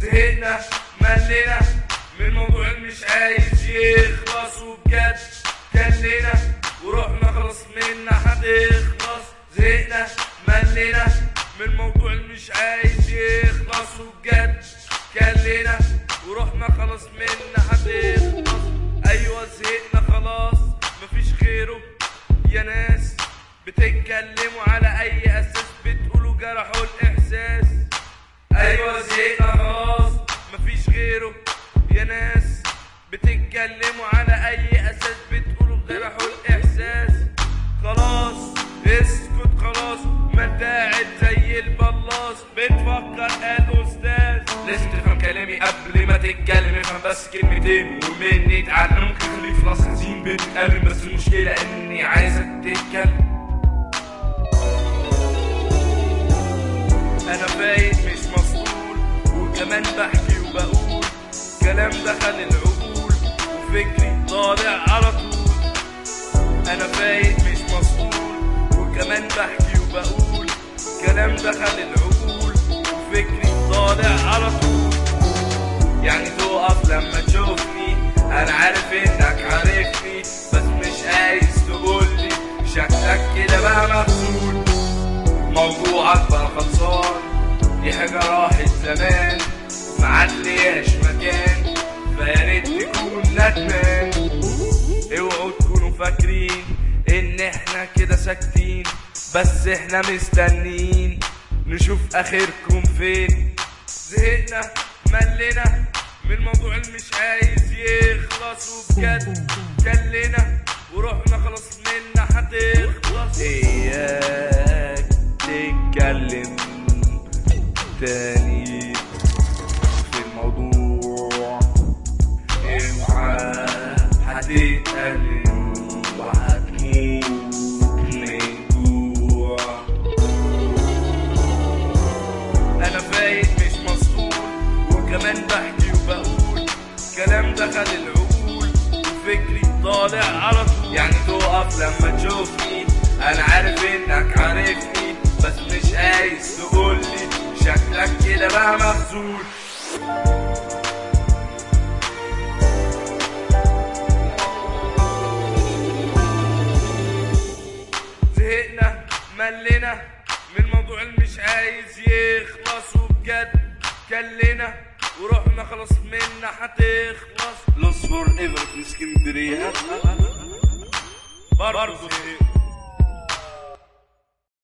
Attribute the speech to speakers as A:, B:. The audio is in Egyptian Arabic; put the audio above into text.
A: زهقنا ملينا من موضوع مش عايز يخلص وبجد كلنا ورحنا خلص منا هتخلص زهقنا ملينا من موضوع مش عايز يخلص وبجد كلنا ورحنا خلص منا هتخلص ايوه زهقنا خلاص مفيش غيره يا ناس بتتكلموا على اي اساس بتقولوا جرحوا الاحساس ايوه زهقنا خلاص مفيش غيره يا ناس بتتكلموا على اي اساس بتقولوا جرحوا الاحساس خلاص اسكت خلاص ما انت قاعد زي البلاص بتفكر قال استاذ لازم تفهم كلامي قبل ما تتكلم افهم بس كلمتين ومني اتعلم ممكن اخليك في راس حزين بتتكلم بس المشكله اني عايزك تتكلم انا فايت مش مسؤول وكمان بحكي وبقول كلام دخل العقول وفكري طالع على طول انا فايت مش مسؤول وكمان بحكي وبقول كلام دخل العقول وفكري طالع على طول يعني تقف لما تشوفني انا عارف انك عارفني بس مش عايز تقولي شكلك كده بقى مغسول موضوعك بقى خلصان دي حاجة راحت زمان معلياش مكان فياريت تكون ندمان اوعوا تكونوا فاكرين ان احنا كده ساكتين بس احنا مستنيين نشوف اخركم فين زهقنا ملينا من موضوع اللي مش عايز يخلص وبجد كلنا ورحنا خلاص منا هتخلص اياك تتكلم تاني في الموضوع اوعى هتتألم وهتموت من جوع انا فايت مش مسؤول وكمان بحكي وبقول كلام دخل العقول وفكري طالع على طول يعني تقف لما تشوفني انا عارف انك عارفني بس مش عايز تقولي شكلك كده بقى مخزول زهقنا ملينا من موضوع اللي مش عايز يخلص وبجد كلنا ورحنا خلاص منا هتخلص لوس فور ايفر في اسكندريه برضه زهقنا